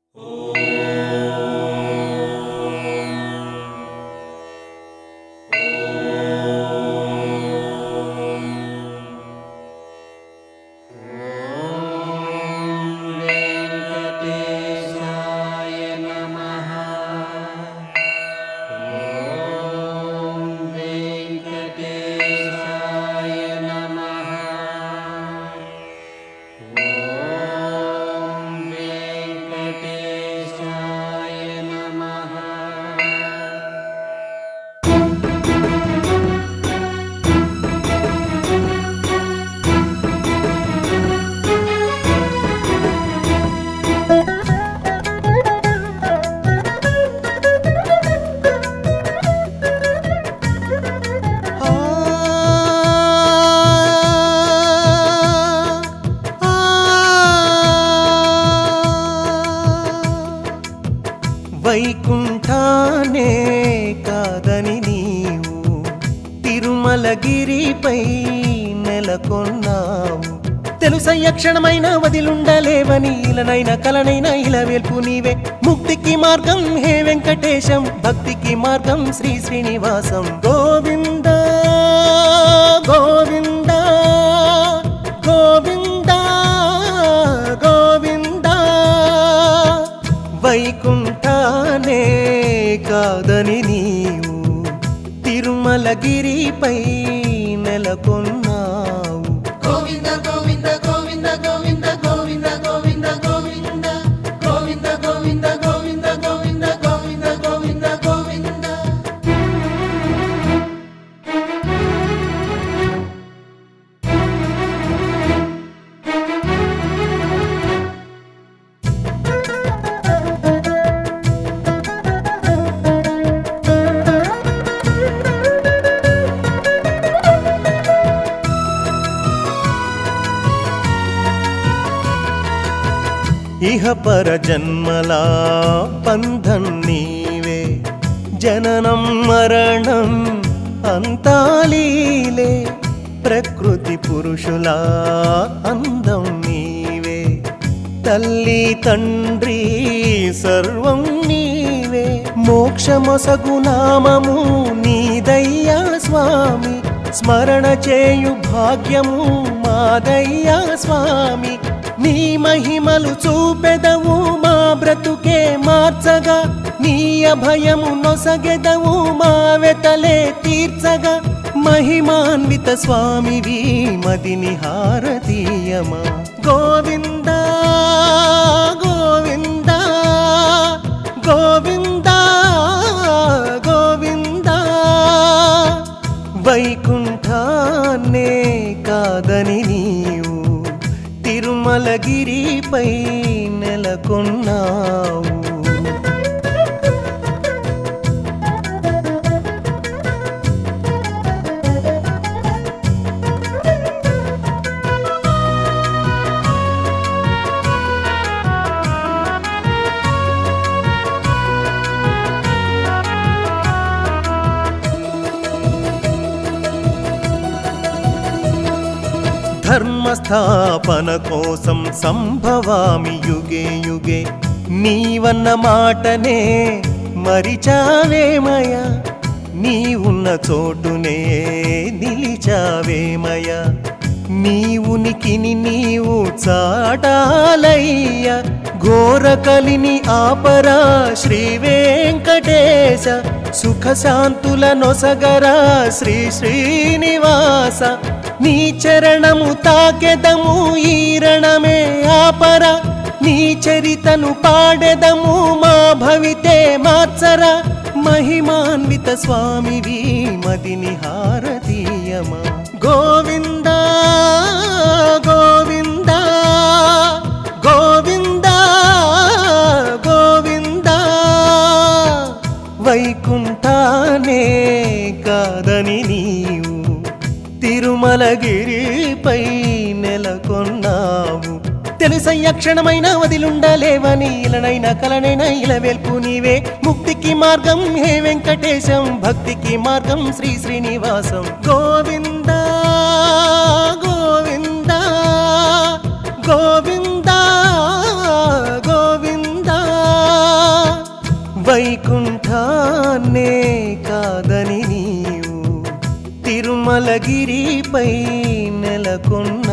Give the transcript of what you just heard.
వైకుంఠానే కాదని నీవు తిరుమలగిరిపై నెలకొన్నావు తెలుసయ్య క్షణమైన వదిలుండలేవని ఇలనైన కలనైన ఇలా వెల్పు నీవే ముక్తికి మార్గం హే వెంకటేశం భక్తికి మార్గం శ్రీ శ్రీనివాసం గోవింద గోవింద గోవింద గోవింద వైకుంఠానే కాదని నీవు తిరుమలగిరిపై నెలకొన్నావు గోవింద గోవింద గోవింద గోవింద గోవింద గోవింద గోవింద గోవింద గోవింద గోవింద గోవింద గోవింద గోవింద గోవింద ఇహ పర జన్మలా బంధం నీవే జననం మరణం అంతాలీలే ప్రకృతి పురుషుల అందం నీవే తల్లి తండ్రి సర్వం నీవే మోక్షమొసగు నామము నీదయ్యా స్వామి స్మరణ చేయు భాగ్యము మాదయ్యా స్వామి నీ మహిమలు చూపెదవు మా బ్రతుకే మార్చగా నీ అభయము నొసగెదవు మా వెతలే తీర్చగా మహిమాన్విత స్వామివి మదిని హారతీయమా గోవింద గోవింద గోవింద గోవింద వైకుంఠాన్నే కాదని నీవు తిరుమలగిరిపై నెలకొన్నావు ధర్మస్థాపన కోసం సంభవామి యుగే యుగే నీవన్న మాటనే మరిచావేమయ నీవున్న చోటునే నిలిచావేమయ నీ ఉనికిని నీవు చాటాలయ్య ఘోర కలిని ఆపరా శ్రీ వెంకటేశ సుఖ శాంతుల నొసగరా శ్రీ శ్రీనివాస నీ చరణము తాకెదము ఈరణమే ఆపర నీ చరితను పాడెదము మా భవితే మార్చరా మహిమాన్విత స్వామివి మదిని హారతీయమా గోవింద గోవింద గోవింద గోవింద వైకుంఠానే కాదని నీవు తిరుమలగిరిపై నెలకొన్నావు తెలుసయ్య క్షణమైన వదిలుండలేవని ఇలనైనా కలనైనా ఇలా వెల్పు నీవే ముక్తికి మార్గం హే వెంకటేశం భక్తికి మార్గం శ్రీ శ్రీనివాసం గోవింద గోవింద గోవింద గోవింద తిరుమలగిరిపై నెలకొన్న